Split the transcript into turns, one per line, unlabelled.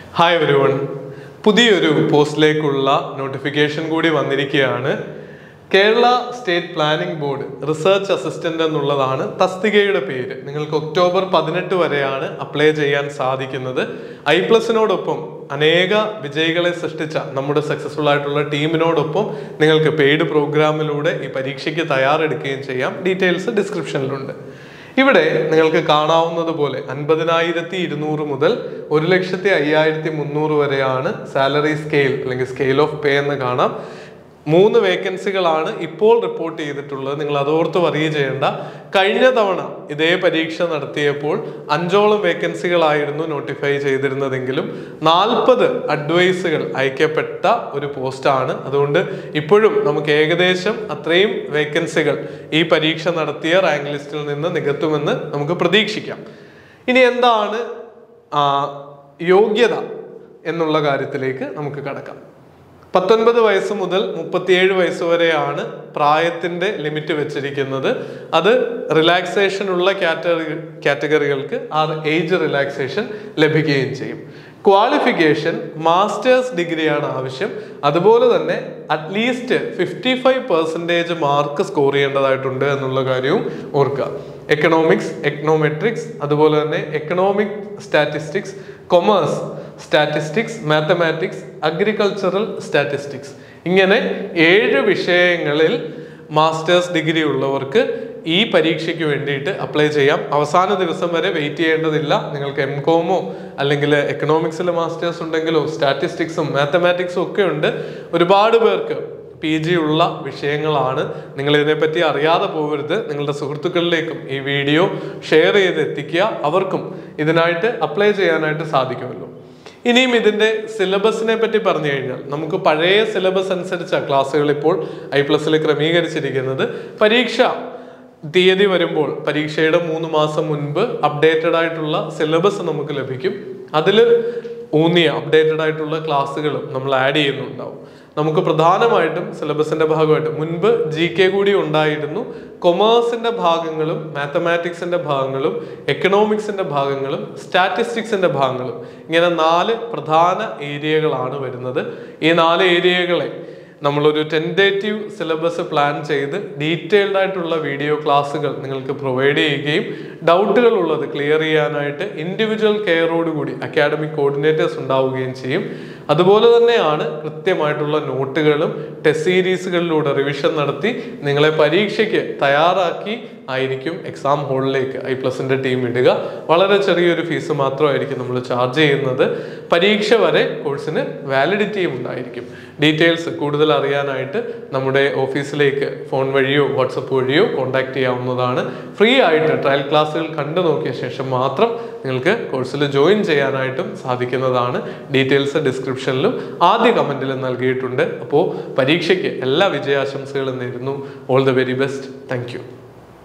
hi everyone പുതിയൊരു പോസ്റ്റിലേക്കുള്ള notification കൂടി വന്നിരിക്കുകയാണ് Kerala state planning board research assistant എന്നുള്ളതാണ് തസ്തികയുടെ പേര് നിങ്ങൾക്ക് ഒക്ടോബർ പതിനെട്ട് വരെയാണ് അപ്ലൈ ചെയ്യാൻ സാധിക്കുന്നത് ഐ പ്ലസിനോടൊപ്പം അനേക വിജയികളെ സൃഷ്ടിച്ച നമ്മുടെ സക്സസ്ഫുൾ ആയിട്ടുള്ള ടീമിനോടൊപ്പം നിങ്ങൾക്ക് പെയ്ഡ് പ്രോഗ്രാമിലൂടെ ഈ പരീക്ഷയ്ക്ക് തയ്യാറെടുക്കുകയും ചെയ്യാം ഡീറ്റെയിൽസ് ഡിസ്ക്രിപ്ഷനിലുണ്ട് ഇവിടെ നിങ്ങൾക്ക് കാണാവുന്നത് പോലെ അൻപതിനായിരത്തി ഇരുന്നൂറ് മുതൽ ഒരു ലക്ഷത്തി അയ്യായിരത്തി മുന്നൂറ് വരെയാണ് സാലറി സ്കെയിൽ അല്ലെങ്കിൽ സ്കെയിൽ ഓഫ് പേ എന്ന് കാണാം മൂന്ന് വേക്കൻസികളാണ് ഇപ്പോൾ റിപ്പോർട്ട് ചെയ്തിട്ടുള്ളത് നിങ്ങൾ അതോർത്ത് വറിയ ചെയ്യേണ്ട കഴിഞ്ഞ തവണ ഇതേ പരീക്ഷ നടത്തിയപ്പോൾ അഞ്ചോളം വേക്കൻസികളായിരുന്നു നോട്ടിഫൈ ചെയ്തിരുന്നതെങ്കിലും നാൽപ്പത് അഡ്വൈസുകൾ അയക്കപ്പെട്ട ഒരു പോസ്റ്റാണ് അതുകൊണ്ട് ഇപ്പോഴും നമുക്ക് ഏകദേശം അത്രയും വേക്കൻസികൾ ഈ പരീക്ഷ നടത്തിയ റാങ്ക് ലിസ്റ്റിൽ നിന്ന് നികത്തുമെന്ന് നമുക്ക് പ്രതീക്ഷിക്കാം ഇനി എന്താണ് ആ, യോഗ്യത എന്നുള്ള കാര്യത്തിലേക്ക് നമുക്ക് കടക്കാം പത്തൊൻപത് വയസ്സ് മുതൽ മുപ്പത്തിയേഴ് വയസ്സ് വരെയാണ് പ്രായത്തിന്റെ ലിമിറ്റ് വെച്ചിരിക്കുന്നത് അത് റിലാക്സേഷൻ ഉള്ള കാറ്റഗറി കാറ്റഗറികൾക്ക് ആ ഏജ് റിലാക്സേഷൻ ലഭിക്കുകയും ചെയ്യും ക്വാളിഫിക്കേഷൻ മാസ്റ്റേഴ്സ് ഡിഗ്രിയാണ് ആവശ്യം അതുപോലെ തന്നെ at least fifty five percentage mark score ചെയ്യേണ്ടതായിട്ടുണ്ട് എന്നുള്ള കാര്യവും ഓർക്കുക എക്കണോമിക്സ് എക്കണോമെട്രിക്സ് അതുപോലെ തന്നെ economic statistics commerce statistics mathematics agricultural statistics ഇങ്ങനെ ഏഴ് വിഷയങ്ങളിൽ മാസ്റ്റേഴ്സ് ഡിഗ്രി ഉള്ളവർക്ക് ഈ പരീക്ഷയ്ക്ക് വേണ്ടിയിട്ട് അപ്ലൈ ചെയ്യാം അവസാന ദിവസം വരെ വെയിറ്റ് ചെയ്യേണ്ടതില്ല നിങ്ങൾക്ക് എം കോമോ അല്ലെങ്കിൽ എക്കണോമിക്സിൽ മാസ്റ്റേഴ്സ് ഉണ്ടെങ്കിലോ സ്റ്റാറ്റിസ്റ്റിക്സും മാത്തമാറ്റിക്സും ഒക്കെ ഉണ്ട് ഒരുപാട് പേർക്ക് പി ജി ഉള്ള വിഷയങ്ങളാണ് നിങ്ങൾ ഇതിനെപ്പറ്റി അറിയാതെ പോകരുത് നിങ്ങളുടെ സുഹൃത്തുക്കളിലേക്കും ഈ വീഡിയോ ഷെയർ ചെയ്ത് എത്തിക്കുക അവർക്കും ഇതിനായിട്ട് അപ്ലൈ ചെയ്യാനായിട്ട് സാധിക്കുമല്ലോ ഇനിയും ഇതിന്റെ സിലബസിനെ പറ്റി പറഞ്ഞു കഴിഞ്ഞാൽ നമുക്ക് പഴയ സിലബസ് അനുസരിച്ചാണ് ക്ലാസ്സുകൾ ഇപ്പോൾ ഐ പ്ലസിൽ ക്രമീകരിച്ചിരിക്കുന്നത് പരീക്ഷ തീയതി വരുമ്പോൾ പരീക്ഷയുടെ മൂന്ന് മാസം മുൻപ് അപ്ഡേറ്റഡ് ആയിട്ടുള്ള സിലബസ് നമുക്ക് ലഭിക്കും അതിൽ ഊന്നിയ അപ്ഡേറ്റഡ് ആയിട്ടുള്ള ക്ലാസ്സുകളും നമ്മൾ ആഡ് ചെയ്യുന്നുണ്ടാവും നമുക്ക് പ്രധാനമായിട്ടും സിലബസിന്റെ ഭാഗമായിട്ട് മുൻപ് ജി കെ കൂടി ഉണ്ടായിരുന്നു കൊമേഴ്സിന്റെ ഭാഗങ്ങളും മാത്തമാറ്റിക്സിന്റെ ഭാഗങ്ങളും എക്കണോമിക്സിന്റെ ഭാഗങ്ങളും സ്റ്റാറ്റിസ്റ്റിക്സിന്റെ ഭാഗങ്ങളും ഇങ്ങനെ നാല് പ്രധാന ഏരിയകളാണ് വരുന്നത് ഈ നാല് ഏരിയകളെ നമ്മളൊരു ടെൻഡേറ്റീവ് സിലബസ് പ്ലാൻ ചെയ്ത് ഡീറ്റെയിൽഡ് ആയിട്ടുള്ള വീഡിയോ ക്ലാസ്സുകൾ നിങ്ങൾക്ക് പ്രൊവൈഡ് ചെയ്യുകയും ഡൗട്ടുകൾ ഉള്ളത് ക്ലിയർ ചെയ്യാനായിട്ട് ഇൻഡിവിജ്വൽ കെയറോട് കൂടി അക്കാഡമിക് കോർഡിനേറ്റേഴ്സ് ഉണ്ടാവുകയും ചെയ്യും അതുപോലെ തന്നെയാണ് കൃത്യമായിട്ടുള്ള നോട്ടുകളും ടെസ്റ്റ് സീരീസുകളിലൂടെ റിവിഷൻ നടത്തി നിങ്ങളെ പരീക്ഷയ്ക്ക് തയ്യാറാക്കി ആയിരിക്കും എക്സാം ഹോളിലേക്ക് ഐ പ്ലസിന്റെ ടീം ഇടുക വളരെ ചെറിയൊരു ഫീസ് മാത്രമായിരിക്കും നമ്മൾ ചാർജ് ചെയ്യുന്നത് പരീക്ഷ വരെ കോഴ്സിന് വാലിഡിറ്റിയും ഉണ്ടായിരിക്കും ഡീറ്റെയിൽസ് കൂടുതൽ അറിയാനായിട്ട് നമ്മുടെ ഓഫീസിലേക്ക് ഫോൺ വഴിയോ വാട്സപ്പ് വഴിയോ കോൺടാക്ട് ചെയ്യാവുന്നതാണ് ഫ്രീ ആയിട്ട് ട്രയൽ ക്ലാസ്സുകൾ കണ്ടു നോക്കിയ ശേഷം മാത്രം നിങ്ങൾക്ക് കോഴ്സിൽ ജോയിൻ ചെയ്യാനായിട്ടും സാധിക്കുന്നതാണ് ഡീറ്റെയിൽസ് ഡിസ്ക്രിപ്ഷനിലും ആദ്യ കമൻറ്റിലും നൽകിയിട്ടുണ്ട് അപ്പോൾ പരീക്ഷയ്ക്ക് എല്ലാ വിജയാശംസകളും നേരുന്നു all the very best thank